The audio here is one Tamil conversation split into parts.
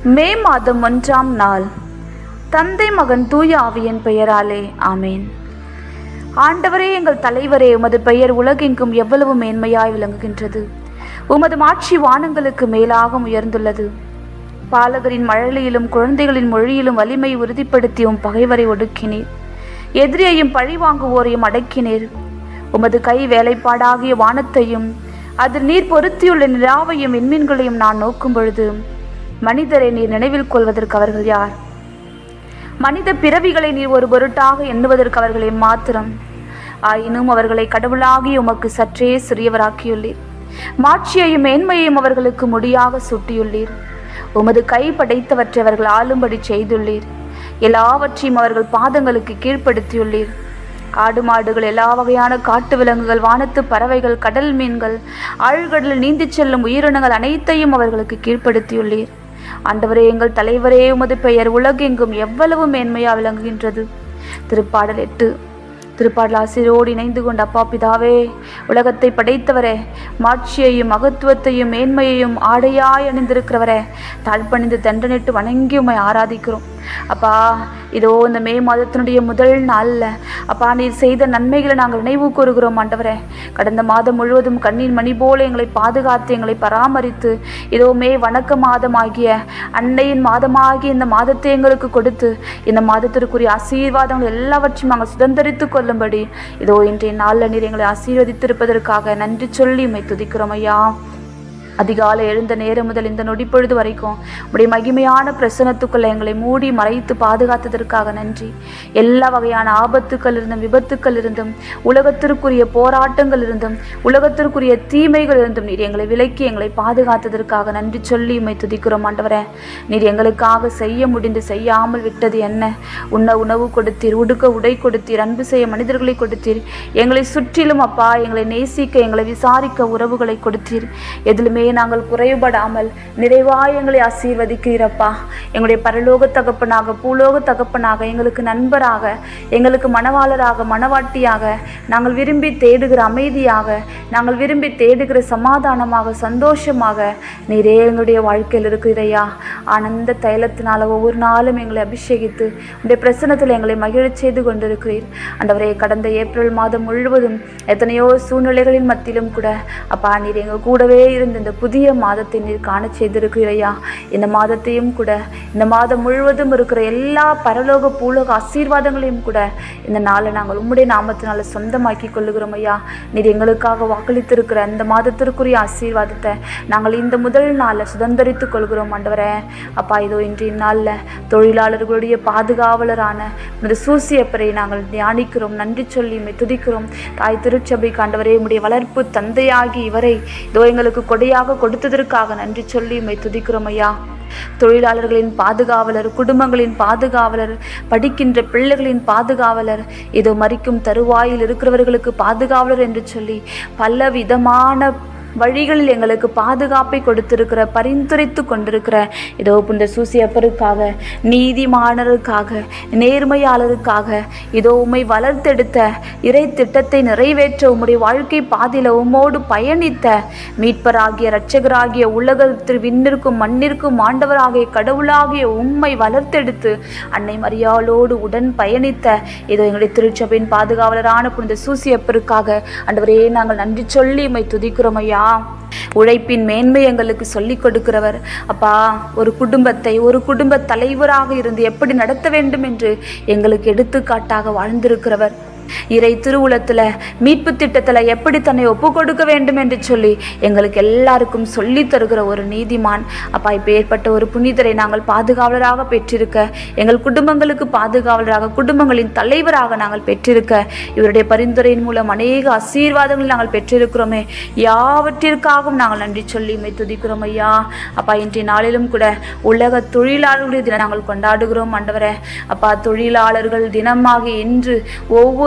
மே மாதம் ஒன்றாம் நாள் தந்தை மகன் தூய ஆவியின் பெயராலே ஆமேன் ஆண்டவரே எங்கள் தலைவரே உமது பெயர் உலகெங்கும் எவ்வளவு மேன்மையாய் விளங்குகின்றது உமது மாட்சி வானங்களுக்கு மேலாக உயர்ந்துள்ளது பாலகரின் மழலையிலும் குழந்தைகளின் மொழியிலும் வலிமை உறுதிப்படுத்தி உம் பகைவரை ஒடுக்கினீர் எதிரியையும் பழி வாங்குவோரையும் அடக்கினீர் உமது கை வேலைப்பாடாகிய வானத்தையும் அதில் நீர் பொருத்தியுள்ள நிலாவையும் விண்மீன்களையும் நான் நோக்கும் பொழுது மனிதரை நீர் நினைவில் கொள்வதற்கு அவர்கள் யார் மனித பிறவிகளை நீர் ஒரு பொருட்டாக எண்ணுவதற்கு அவர்களை மாத்திரம் ஆயினும் அவர்களை கடவுளாகி உமக்கு சற்றே சிறியவராக்கியுள்ளீர் மாட்சியையும் மேன்மையையும் அவர்களுக்கு முடியாக சூட்டியுள்ளீர் உமது கை படைத்தவற்றை அவர்கள் ஆளும்படி செய்துள்ளீர் எல்லாவற்றையும் அவர்கள் பாதங்களுக்கு கீழ்ப்படுத்தியுள்ளீர் ஆடு மாடுகள் எல்லா வகையான காட்டு விலங்குகள் வானத்து பறவைகள் கடல் மீன்கள் ஆழ்கடலில் நீந்திச் செல்லும் உயிரினங்கள் அனைத்தையும் அவர்களுக்கு கீழ்ப்படுத்தியுள்ளீர் ஆண்டவரே எங்கள் தலைவரே உமது பெயர் உலகெங்கும் எவ்வளவு மேன்மையா விளங்குகின்றது திருப்பாடல் எட்டு திருப்பாடல் ஆசிரியரோடு இணைந்து கொண்ட அப்பா பிதாவே உலகத்தை படைத்தவரே மாட்சியையும் மகத்துவத்தையும் மேன்மையையும் ஆடையாய் அணிந்திருக்கிறவரே தாழ்பணிந்து தண்டனிட்டு வணங்கி உம்மை ஆராதிக்கிறோம் அப்பா இதோ இந்த மே மாதத்தினுடைய முதல் நாளில் அப்பா நீர் செய்த நன்மைகளை நாங்கள் நினைவு கூறுகிறோம் ஆண்டவரே கடந்த மாதம் முழுவதும் கண்ணீர் மணி போல எங்களை பாதுகாத்து எங்களை பராமரித்து இதோ மே வணக்க மாதமாகிய அன்னையின் மாதமாகிய இந்த மாதத்தை எங்களுக்கு கொடுத்து இந்த மாதத்திற்குரிய ஆசீர்வாதங்கள் எல்லாவற்றையும் நாங்கள் சுதந்திரித்து கொள்ளும்படி இதோ இன்றைய நாளில் நீர் எங்களை ஆசீர்வதித்திருப்பதற்காக நன்றி சொல்லி உம்மை துதிக்கிறோம் ஐயா அதிகாலை எழுந்த நேரம் முதல் இந்த நொடிப்பொழுது வரைக்கும் உடைய மகிமையான பிரசனத்துக்குள்ள எங்களை மூடி மறைத்து பாதுகாத்ததற்காக நன்றி எல்லா வகையான ஆபத்துக்கள் இருந்தும் விபத்துக்கள் இருந்தும் உலகத்திற்குரிய போராட்டங்கள் இருந்தும் உலகத்திற்குரிய தீமைகள் இருந்தும் நீர் எங்களை விலக்கி எங்களை பாதுகாத்ததற்காக நன்றி சொல்லி உம்மை துதிக்கிறோம் ஆண்டவரே நீர் எங்களுக்காக செய்ய முடிந்து செய்யாமல் விட்டது என்ன உண்ண உணவு கொடுத்தீர் உடுக்க உடை கொடுத்தீர் அன்பு செய்ய மனிதர்களை கொடுத்தீர் எங்களை சுற்றிலும் அப்பா எங்களை நேசிக்க எங்களை விசாரிக்க உறவுகளை கொடுத்தீர் எதிலுமே நாங்கள் குறைபடாமல் நிறைவாய் எங்களை ஆசீர்வதிக்கிறீரப்பா எங்களுடைய பரலோக தகப்பனாக பூலோக தகப்பனாக எங்களுக்கு நண்பராக எங்களுக்கு மணவாளராக மணவாட்டியாக நாங்கள் விரும்பி தேடுகிற அமைதியாக நாங்கள் விரும்பி தேடுகிற சமாதானமாக சந்தோஷமாக நீரே எங்களுடைய வாழ்க்கையில் இருக்கிறையா ஆனந்த தைலத்தினால ஒவ்வொரு நாளும் எங்களை அபிஷேகித்து உடைய பிரசனத்தில் எங்களை மகிழச் செய்து கொண்டிருக்கிறீர் ஆண்டவரே கடந்த ஏப்ரல் மாதம் முழுவதும் எத்தனையோ சூழ்நிலைகளின் மத்தியிலும் கூட அப்பா நீர் எங்கள் கூடவே இருந்து இந்த புதிய மாதத்தை நீர் காண செய்திருக்கிறீரையா இந்த மாதத்தையும் கூட இந்த மாதம் முழுவதும் இருக்கிற எல்லா பரலோக பூலோக ஆசீர்வாதங்களையும் கூட இந்த நாளை நாங்கள் உம்முடைய நாமத்தினால சொந்தமாக்கி கொள்ளுகிறோம் ஐயா நீர் எங்களுக்காக வாக்களித்திருக்கிற அந்த மாதத்திற்குரிய ஆசீர்வாதத்தை நாங்கள் இந்த முதல் நாளில் சுதந்திரித்துக் கொள்கிறோம் ஆண்டவரே அப்பா இதோ இன்றைய நாளில் தொழிலாளர்களுடைய பாதுகாவலரான இந்த சூசியப்பரை நாங்கள் தியானிக்கிறோம் நன்றி சொல்லி உம்மை துதிக்கிறோம் தாய் திருச்சபை காண்டவரே உம்முடைய வளர்ப்பு தந்தையாகி இவரை இதோ எங்களுக்கு கொடையாக கொடுத்ததற்காக நன்றி சொல்லி உம்மை துதிக்கிறோம் ஐயா தொழிலாளர்களின் பாதுகாவலர் குடும்பங்களின் பாதுகாவலர் படிக்கின்ற பிள்ளைகளின் பாதுகாவலர் இதோ மறிக்கும் தருவாயில் இருக்கிறவர்களுக்கு பாதுகாவலர் என்று சொல்லி பல விதமான வழிகளில் எங்களுக்கு பாதுகாப்பை கொடுத்திருக்கிற பரிந்துரைத்து கொண்டிருக்கிற இதோ புனித சூசியப்பருக்காக நீதிமானருக்காக நேர்மையாளருக்காக இதோ உம்மை வளர்த்தெடுத்த இறை திட்டத்தை நிறைவேற்ற உம்முடைய வாழ்க்கை பாதையில் உம்மோடு பயணித்த மீட்பராகிய இரட்சகராகிய உலகத்தில் விண்ணிற்கும் மண்ணிற்கும் ஆண்டவராகிய கடவுளாகிய உம்மை வளர்த்தெடுத்து அன்னை மரியாளோடு உடன் பயணித்த இதோ எங்களுடைய திருச்சபையின் பாதுகாவலரான புனித சூசியப்பருக்காக ஆண்டவரே நாங்கள் நன்றி சொல்லி உம்மை துதிக்கிறோம் ஐயா உழைப்பின் மேன்மை எங்களுக்கு சொல்லிக் கொடுக்கிறவர் அப்பா ஒரு குடும்பத்தை ஒரு குடும்ப தலைவராக இருந்து எப்படி நடத்த வேண்டும் என்று எங்களுக்கு எடுத்துக்காட்டாக வாழ்ந்திருக்கிறவர் இறை திருவுளத்துல மீட்பு திட்டத்துல எப்படி தன்னை ஒப்பு கொடுக்க வேண்டும் என்று சொல்லி எங்களுக்கு எல்லாருக்கும் சொல்லி தருகிற ஒரு நீதிமான் அப்பா இப்ப ஏற்பட்ட ஒரு புனிதரை நாங்கள் பாதுகாவலராக பெற்றிருக்க எங்கள் குடும்பங்களுக்கு பாதுகாவலராக குடும்பங்களின் தலைவராக நாங்கள் பெற்றிருக்க இவருடைய பரிந்துரையின் மூலம் அநேக ஆசீர்வாதங்களை நாங்கள் பெற்றிருக்கிறோமே யாவற்றிற்காகவும் நாங்கள் நன்றி சொல்லி உம்மை துதிக்கிறோம் ஐயா அப்பா இன்றைய நாளிலும் கூட உலக தொழிலாளர்களுடைய தினம் நாங்கள் கொண்டாடுகிறோம் ஆண்டவரே அப்பா தொழிலாளர்கள் தினமாக இன்று ஒவ்வொரு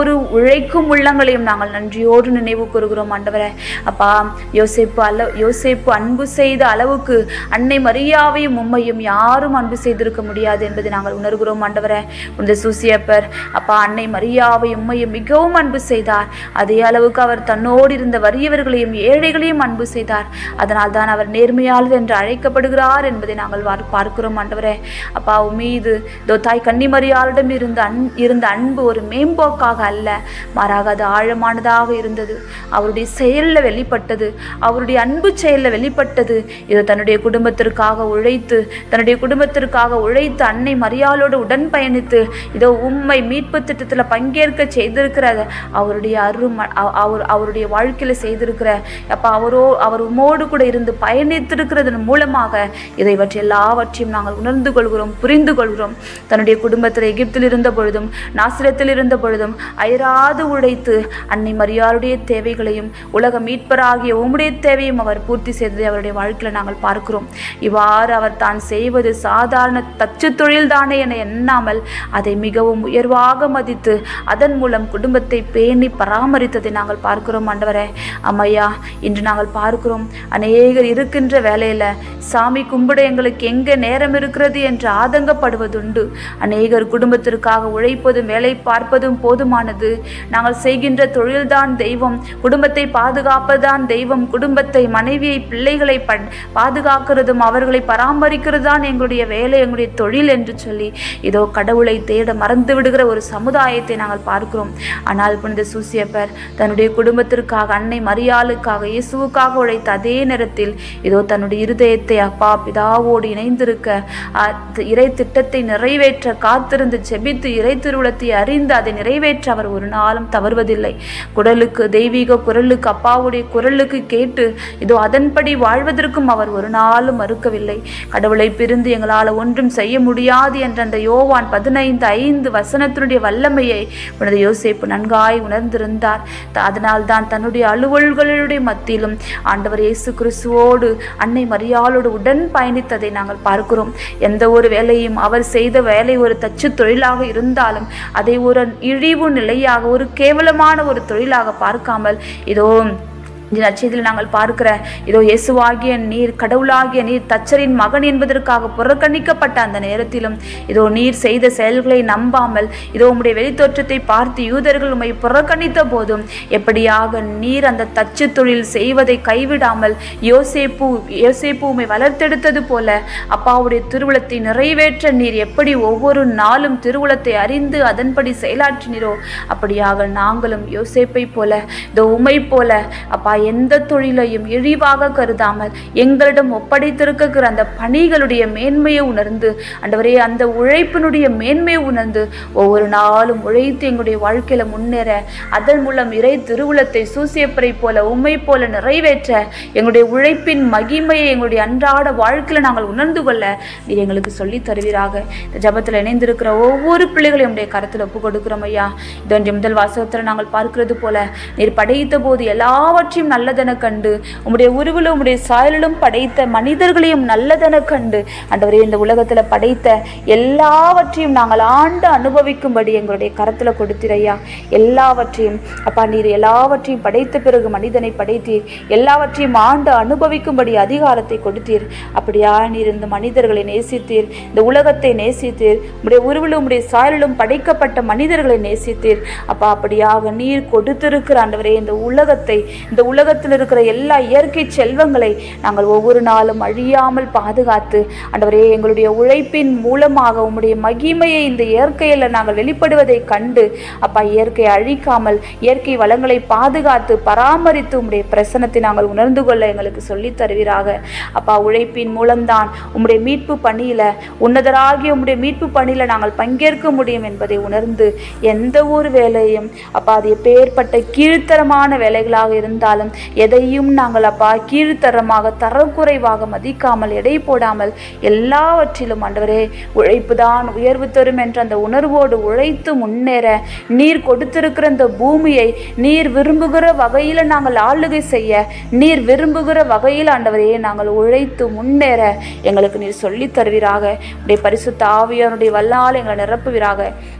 ஒவ்வொரு உழைக்கும் உள்ளங்களையும் நாங்கள் நன்றியோடு நினைவு கூறுகிறோம் ஆண்டவரே அப்பா யோசேப்பு அல்ல யோசேப்பு அன்பு செய்த அளவுக்கு அன்னை மரியாவையும் உம்மையும் யாரும் அன்பு செய்திருக்க முடியாது என்பதை நாங்கள் உணர்கிறோம் ஆண்டவரே இந்த சூசியப்பர் அப்பா அன்னை மரியாவை உம்மையும் மிகவும் அன்பு செய்தார் அதே அளவுக்கு அவர் தன்னோடு இருந்த வறியவர்களையும் ஏழைகளையும் அன்பு செய்தார் அதனால் தான் அவர் நேர்மையாளர் என்று அழைக்கப்படுகிறார் என்பதை நாங்கள் வார்- பார்க்கிறோம் ஆண்டவரே அப்பா உம் மீது இதோ தாய் கன்னிமரியாளிடம் இருந்த அன் இருந்த அன்பு ஒரு மேம்போக்காக அல்ல மாறாக அது ஆழமானதாக இருந்தது அவருடைய செயலில் வெளிப்பட்டது அவருடைய அன்பு செயலில் வெளிப்பட்டது இது தன்னுடைய குடும்பத்திற்காக உழைத்து தன்னுடைய குடும்பத்திற்காக உழைத்து அன்னை மரியாளோடு உடன் பயணித்து இதோ உம்மை மீட்பு திட்டத்தில் பங்கேற்க செய்திருக்கிற அவருடைய அரும் அவ- அவர் அவருடைய வாழ்க்கையில் செய்திருக்கிற அப்போ அவரோ அவர் உம்மோடு கூட இருந்து பயணித்திருக்கிறதன் மூலமாக இதை பற்றி எல்லாவற்றையும் நாங்கள் உணர்ந்து கொள்கிறோம் புரிந்து கொள்கிறோம் தன்னுடைய குடும்பத்தில் எகிப்தில் இருந்த பொழுதும் நாசிரத்தில் இருந்த பொழுதும் அயராது உழைத்து அன்னை மரியாளுடைய தேவைகளையும் உலக மீட்பராகிய உம்முடைய தேவையும் அவர் பூர்த்தி செய்ததை அவருடைய வாழ்க்கையில் நாங்கள் பார்க்கிறோம் இவ்வாறு அவர் தான் செய்வது சாதாரண தச்சு தொழில்தானே என எண்ணாமல் அதை மிகவும் உயர்வாக மதித்து அதன் மூலம் குடும்பத்தை பேணி பராமரித்ததை நாங்கள் பார்க்கிறோம் ஆண்டவரே அம்மையா இன்று நாங்கள் பார்க்கிறோம் அநேகர் இருக்கின்ற வேலையில சாமி கும்பிட எங்களுக்கு எங்க நேரம் இருக்கிறது என்று ஆதங்கப்படுவதுண்டு அநேகர் குடும்பத்திற்காக உழைப்பதும் வேலை பார்ப்பதும் போதுமானது நாங்கள் செய்கின்ற தொழில்தான் தெய்வம் குடும்பத்தை பாதுகாப்பதுதான் தெய்வம் குடும்பத்தை மனைவியை பிள்ளைகளை ப பாதுகாக்கிறதும் அவர்களை பராமரிக்கிறது தான் எங்களுடைய வேலை எங்களுடைய தொழில் என்று சொல்லி இதோ கடவுளை தேட மறந்து விடுகிற ஒரு சமுதாயத்தை நாங்கள் பார்க்கிறோம் ஆனால் புனித சூசியப்பர் தன்னுடைய குடும்பத்திற்காக அன்னை மரியாளுக்காக இயேசுவுக்காக உழைத்த அதே நேரத்தில் இதோ தன்னுடைய இருதயத்தை அப்பா பிதாவோடு இணைந்திருக்க அ- இறை திட்டத்தை நிறைவேற்ற காத்திருந்து செபித்து இறை திருவுளத்தை அறிந்து அதை நிறைவேற்ற அவர் ஒரு நாளும் தவறுவதில்லை குரலுக்கு தெய்வீக குரலுக்கு அப்பாவுடைய குரலுக்கு கேட்டு இதோ அதன்படி வாழ்வதற்கும் அவர் ஒரு நாளும் மறுக்கவில்லை கடவுளை பிரிந்து எங்களால் ஒன்றும் செய்ய முடியாது என்ற அந்த யோவான் பதினைந்து ஐந்து வசனத்தினுடைய வல்லமையை புனித யோசேப்பு நன்காய் உணர்ந்திருந்தார் த- அதனால்தான் தன்னுடைய அலுவல்களுடைய மத்தியிலும் ஆண்டவர் இயேசு கிறிஸ்துவோடு அன்னை மரியாளோடு உடன் பயணித்ததை நாங்கள் பார்க்கிறோம் எந்த ஒரு வேலையும் அவர் செய்த வேலை ஒரு தச்சு தொழிலாக இருந்தாலும் அதை ஒரு இழிவு நிலையாக ஒரு கேவலமான ஒரு தொழிலாக பார்க்காமல் இதோ இந்த நற்செய்தியில் நாங்கள் பார்க்கிற இதோ இயேசுவாகிய நீர் கடவுளாகிய நீர் தச்சரின் மகன் என்பதற்காக புறக்கணிக்கப்பட்ட அந்த நேரத்திலும் இதோ நீர் செய்த செயல்களை நம்பாமல் இதோ உம்முடைய வெளித்தோற்றத்தை பார்த்து யூதர்கள் உம்மை புறக்கணித்த போதும் எப்படியாக நீர் அந்த தச்சு தொழில் செய்வதை கைவிடாமல் யோசேப்பு யோசேப்பு உம்மை வளர்த்தெடுத்தது போல அப்பாவுடைய திருவுளத்தை நிறைவேற்ற நீர் எப்படி ஒவ்வொரு நாளும் திருவுளத்தை அறிந்து அதன்படி செயலாற்றினீரோ அப்படியாக நாங்களும் யோசேப்பை போல இதோ உம்மை போல அப்பா எந்த தொழிலையும் இழிவாக கருதாமல் எங்களிடம் ஒப்படைத்திருக்கிற அந்த பணிகளுடைய மேன்மையை உணர்ந்து ஆண்டவரே அந்த உழைப்பினுடைய மேன்மையை உணர்ந்து ஒவ்வொரு நாளும் உழைத்து எங்களுடைய வாழ்க்கையில முன்னேற அதன் மூலம் இறை திருவுளத்தை சூசியப்பரை போல உம்மை போல நிறைவேற்ற எங்களுடைய உழைப்பின் மகிமையை எங்களுடைய அன்றாட வாழ்க்கையில நாங்கள் உணர்ந்து கொள்ள நீர் எங்களுக்கு சொல்லி தருவீராக இந்த ஜபத்தில் இணைந்திருக்கிற ஒவ்வொரு பிள்ளைகளையும் உடைய கரத்தில் ஒப்பு கொடுக்கிறோம் ஐயா இதொன்று முதல் வாசகத்தில் நாங்கள் பார்க்கிறது போல நீர் படைத்த போது எல்லாவற்றையும் நல்லதென கண்டு உம்முடைய உருவிலும் உம்முடைய சாயலிலும் படைத்த மனிதர்களையும் நல்லதென கண்டு ஆண்டவரே இந்த உலகத்துல படைத்த எல்லாவற்றையும் நாங்கள் ஆண்டு அனுபவிக்கும்படி எங்களுடைய கரத்துல கொடுத்திரையா எல்லாவற்றையும் அப்பா நீர் எல்லாவற்றையும் படைத்த பிறகு மனிதனை படைத்தீர் எல்லாவற்றையும் ஆண்டு அனுபவிக்கும்படி அதிகாரத்தை கொடுத்தீர் அப்படியா நீர் இந்த மனிதர்களை நேசித்தீர் இந்த உலகத்தை நேசித்தீர் உம்முடைய உருவிலும் உம்முடைய சாயலிலும் படைக்கப்பட்ட மனிதர்களை நேசித்தீர் அப்பா அப்படியாக நீர் கொடுத்திருக்கிற ஆண்டவரே இந்த உலகத்தை இந்த உலகத்தில் இருக்கிற எல்லா இயற்கை செல்வங்களை நாங்கள் ஒவ்வொரு நாளும் அழியாமல் பாதுகாத்து ஆண்டவரே எங்களுடைய உழைப்பின் மூலமாக உம்முடைய மகிமையை இந்த இயற்கையில் நாங்கள் வெளிப்படுவதை கண்டு அப்பா இயற்கையை அழிக்காமல் இயற்கை வளங்களை பாதுகாத்து பராமரித்து உம்முடைய பிரசனத்தை நாங்கள் உணர்ந்து கொள்ள எங்களுக்கு சொல்லித் தருவீராக அப்பா உழைப்பின் மூலம்தான் உம்முடைய மீட்பு பணியில உன்னதராகிய உம்முடைய மீட்பு பணியில நாங்கள் பங்கேற்க முடியும் என்பதை உணர்ந்து எந்த ஒரு வேலையும் அப்பா அது எப்பேற்பட்ட கீழ்த்தரமான வேலைகளாக இருந்தாலும் எதையும் நாங்கள் அப்பா கீழ்த்தரமாக தரக்குறைவாக மதிக்காமல் எடை போடாமல் எல்லாவற்றிலும் ஆண்டவரே உழைப்பு தான் உயர்வு தரும் என்ற அந்த உணர்வோடு உழைத்து முன்னேற நீர் கொடுத்திருக்கிற இந்த பூமியை நீர் விரும்புகிற வகையில் நாங்கள் ஆளுகை செய்ய நீர் விரும்புகிற வகையில் ஆண்டவரே நாங்கள் உழைத்து முன்னேற எங்களுக்கு நீர் சொல்லித் தருவீராக உடைய பரிசுத்த ஆவியானுடைய வல்லால் எங்களை நிரப்புவீராக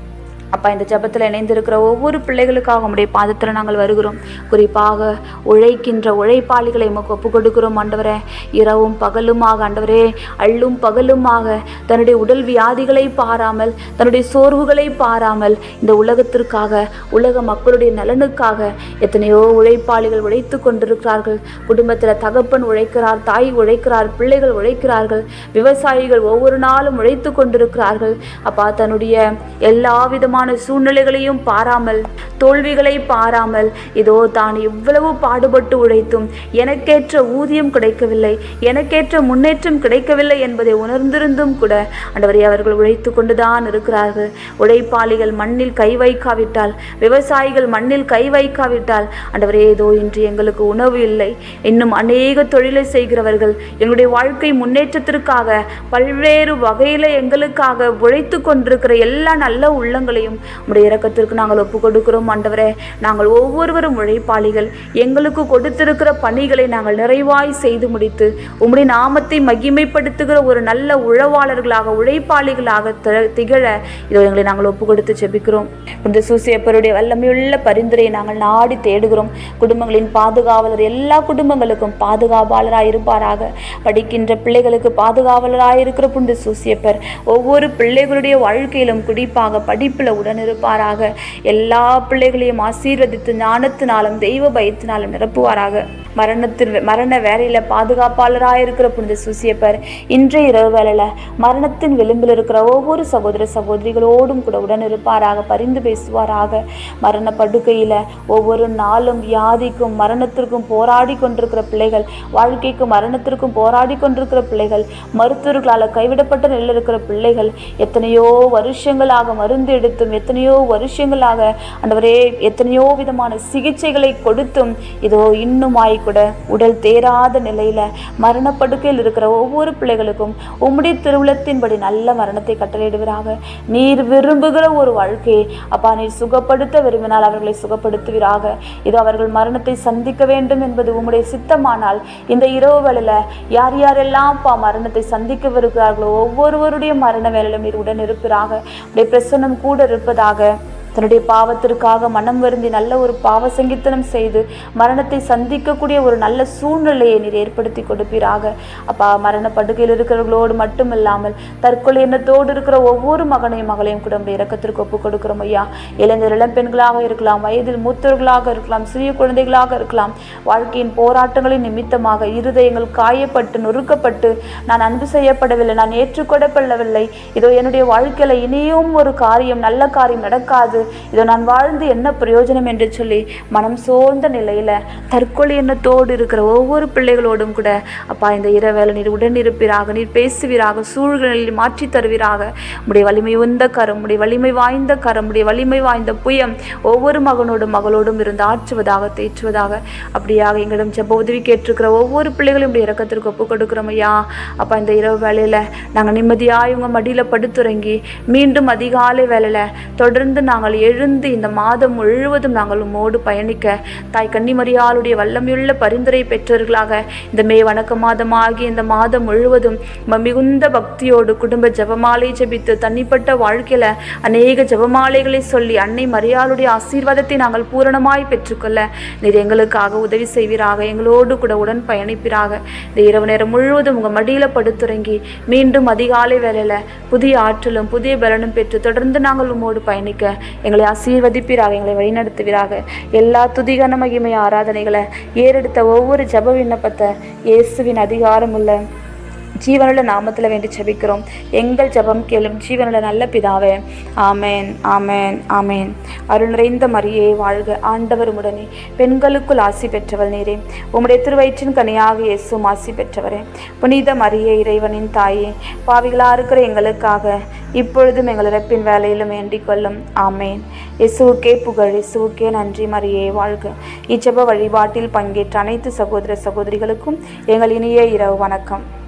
அப்பா இந்த ஜெபத்தில் இணைந்திருக்கிற ஒவ்வொரு பிள்ளைகளுக்காக உம்முடைய பாதத்தில் நாங்கள் வருகிறோம் குறிப்பாக உழைக்கின்ற உழைப்பாளிகளை உமக்கு ஒப்பு கொடுக்கிறோம் ஆண்டவரே இரவும் பகலுமாக ஆண்டவரே அள்ளும் பகலுமாக தன்னுடைய உடல் வியாதிகளை பாராமல் தன்னுடைய சோர்வுகளை பாராமல் இந்த உலகத்திற்காக உலக மக்களுடைய நலனுக்காக எத்தனையோ உழைப்பாளிகள் உழைத்து கொண்டிருக்கிறார்கள் குடும்பத்தில் தகப்பன் உழைக்கிறார் தாய் உழைக்கிறார் பிள்ளைகள் உழைக்கிறார்கள் விவசாயிகள் ஒவ்வொரு நாளும் உழைத்து கொண்டிருக்கிறார்கள் அப்பா தன்னுடைய எல்லா விதமான சூழ்நிலைகளையும் பாராமல் தோல்விகளை பாராமல் இதோ தான் எவ்வளவு பாடுபட்டு உழைத்தும் எனக்கேற்ற ஊதியம் கிடைக்கவில்லை எனக்கேற்ற முன்னேற்றம் கிடைக்கவில்லை என்பதை உணர்ந்திருந்தும் கூட ஆண்டவரே அவர்கள் உழைத்து கொண்டுதான் இருக்கிறார்கள் உழைப்பாளிகள் மண்ணில் கை வைக்காவிட்டால் விவசாயிகள் மண்ணில் கை வைக்காவிட்டால் ஆண்டவரே ஏதோ இன்று எங்களுக்கு உணவு இல்லை இன்னும் அநேக தொழிலை செய்கிறவர்கள் எங்களுடைய வாழ்க்கை முன்னேற்றத்திற்காக பல்வேறு வகையில் எங்களுக்காக உழைத்து கொண்டிருக்கிற எல்லா நல்ல உள்ளங்களையும் உடைய இரக்கத்திற்கு நாங்கள் ஒப்பு கொடுக்கிறோம் ஆண்டவரே நாங்கள் ஒவ்வொருவரும் உழைப்பாளிகள் எங்களுக்கு கொடுத்திருக்கிற பணிகளை நாங்கள் நிறைவாய் செய்து முடித்து உம்முடைய நாமத்தை மகிமைப்படுத்துகிற ஒரு நல்ல உழவாளர்களாக உழைப்பாளிகளாக தி- திகழ இதோ எங்களை நாங்கள் ஒப்பு கொடுத்து ஜெபிக்கிறோம் இந்த சூசியப்பருடைய வல்லமையுள்ள பரிந்துரையை நாங்கள் நாடி தேடுகிறோம் குடும்பங்களின் பாதுகாவலர் எல்லா குடும்பங்களுக்கும் பாதுகாவலராய் இருப்பாராக படிக்கின்ற பிள்ளைகளுக்கு பாதுகாவலராய் இருக்கிற புண்டு சூசியப்பர் ஒவ்வொரு பிள்ளைகளுடைய வாழ்க்கையிலும் குறிப்பாக படிப்பில் உடனிருப்பாராக எல்லா பிள்ளைகளையும் ஆசீர்வதித்து ஞானத்தினாலும் தெய்வ பயத்தினாலும் நிரப்புவாராக மரணத்தின் மரண வேலையில பாதுகாப்பாளராக இருக்கிற புனித சூசியப்பர் இன்றைய இரவு வேளையில மரணத்தின் விளிம்பில் இருக்கிற ஒவ்வொரு சகோதர சகோதரிகளோடும் கூட உடன் இருப்பாராக பரிந்து பேசுவாராக மரண படுக்கையில ஒவ்வொரு நாளும் வியாதிக்கும் மரணத்திற்கும் போராடி கொண்டிருக்கிற பிள்ளைகள் வாழ்க்கைக்கும் மரணத்திற்கும் போராடி கொண்டிருக்கிற பிள்ளைகள் மருத்துவர்களால் கைவிடப்பட்ட நிலையில் இருக்கிற பிள்ளைகள் எத்தனையோ வருஷங்களாக மருந்து எடுத்தும் எத்தனையோ வருஷங்களாக ஆண்டவரே எத்தனையோ விதமான சிகிச்சைகளை கொடுத்தும் இதோ இன்னுமாய் கூட உடல் தேராத நிலையில மரணப்படுக்கையில் இருக்கிற ஒவ்வொரு பிள்ளைகளுக்கும் உம்முடைய திருவுளத்தின்படி நல்ல மரணத்தை கட்டளையிடுவீராக நீர் விரும்புகிற ஒரு வாழ்க்கையை அப்பா நீர் சுகப்படுத்த விரும்பினால் அவர்களை சுகப்படுத்துவீராக இதோ அவர்கள் மரணத்தை சந்திக்க வேண்டும் என்பது உம்முடைய சித்தமானால் இந்த இரவு வேளையில யார் யாரெல்லாம் அப்பா மரணத்தை சந்திக்கவிருக்கிறார்களோ ஒவ்வொருவருடைய மரண வேலையிலும் நீர் உடன் இருப்பீராக உடைய பிரசன்னம் கூட இருப்பதாக தன்னுடைய பாவத்திற்காக மனம் வருந்தி நல்ல ஒரு பாவ சங்கீத்தனம் செய்து மரணத்தை சந்திக்கக்கூடிய ஒரு நல்ல சூழ்நிலையை நீர் ஏற்படுத்தி கொடுப்பீராக அப்பா மரண படுக்கையில் இருக்கிறவர்களோடு மட்டும் இல்லாமல் தற்கொலை எண்ணத்தோடு இருக்கிற ஒவ்வொரு மகனையும் மகளையும் கூட உடைய இரக்கத்திற்கு ஒப்புக் கொடுக்கிறோம் ஐயா இளைஞர் இளம் பெண்களாக இருக்கலாம் வயதில் மூத்தவர்களாக இருக்கலாம் சிறிய குழந்தைகளாக இருக்கலாம் வாழ்க்கையின் போராட்டங்களின் நிமித்தமாக இருதயங்கள் காயப்பட்டு நொறுக்கப்பட்டு நான் அன்பு செய்யப்படவில்லை நான் ஏற்றுக்கொள்ளப்படவில்லை இதோ என்னுடைய வாழ்க்கையில இனியும் ஒரு காரியம் நல்ல காரியம் நடக்காது இதோ நான் வாழ்ந்து என்ன பிரயோஜனம் என்று சொல்லி மனம் சோர்ந்த நிலையில தற்கொலை எண்ணத்தோடு இருக்கிற ஒவ்வொரு பிள்ளைகளோடும் கூட அப்பா இந்த இரவேளை நீர் உடன் இருப்பீராக நீர் பேசுவீராக சூழ்நிலையில் மாற்றி தருவீராக உடைய வலிமை உந்த கரம் உடைய வலிமை வாய்ந்த கரம் உடைய வலிமை வாய்ந்த புயம் ஒவ்வொரு மகனோடும் மகளோடும் இருந்து ஆற்றுவதாக தேற்றுவதாக அப்படியாக எங்களிடம் ஜெப உதவி கேட்டிருக்கிற ஒவ்வொரு பிள்ளைகளையும் உடைய இறக்கத்திற்கு ஒப்பு கொடுக்கிறோம் ஐயா அப்பா இந்த இரவு வேளையில நாங்கள் நிம்மதியாய் உங்க மடியில படுத்துறங்கி மீண்டும் அதிகாலை வேளையில தொடர்ந்து நாங்கள் எழுந்து இந்த மாதம் முழுவதும் நாங்கள் உம்மோடு பயணிக்க தாய் கன்னிமரியாளுடைய வல்லமையுள்ள பரிந்துரை பெற்றவர்களாக இந்த மே வணக்க மாதமாகி இந்த மாதம் முழுவதும் ம- மிகுந்த பக்தியோடு குடும்ப ஜெபமாலை ஜெபித்து தனிப்பட்ட வாழ்க்கையில அநேக ஜெபமாலைகளை சொல்லி அன்னை மரியாளுடைய ஆசீர்வாதத்தை நாங்கள் பூரணமாய் பெற்றுக்கொள்ள நீர் எங்களுக்காக உதவி செய்வீராக எங்களோடு கூட உடன் பயணிப்பீராக இந்த இரவு நேரம் முழுவதும் உங்க மடியில படுத்துறங்கி மீண்டும் அதிகாலை வேளையில புதிய ஆற்றலும் புதிய பலனும் பெற்று தொடர்ந்து நாங்கள் உம்மோடு பயணிக்க எங்களை ஆசீர்வதிப்பீராக எங்களை வழிநடத்துவீராக எல்லா துதிகன மகிமை ஆராதனைகளை ஏறெடுத்த ஒவ்வொரு ஜெப விண்ணப்பத்தை இயேசுவின் அதிகாரமுள்ள ஜீவனுள்ள நாமத்தில் வேண்டி ஜெபிக்கிறோம் எங்கள் ஜெபம் கேளும் ஜீவனுள்ள நல்ல பிதாவே ஆமேன் ஆமேன் ஆமேன் அருள் நிறைந்த மரியே வாழ்க ஆண்டவர் உடனே பெண்களுக்குள் ஆசி பெற்றவள் நீரே உம்முடைய திருவயிற்றின் கனியாக இயேசும் ஆசி பெற்றவரே புனித மரியே இறைவனின் தாயே பாவிகளா இருக்கிற எங்களுக்காக இப்பொழுதும் எங்கள் இறப்பின் வேலையிலும் வேண்டிக் கொள்ளும் ஆமேன் இயேசுவுக்கே புகழ் இயேசுவுக்கே நன்றி மரியே வாழ்க இச்செப வழிபாட்டில் பங்கேற்ற அனைத்து சகோதர சகோதரிகளுக்கும் எங்கள் இனிய இரவு வணக்கம்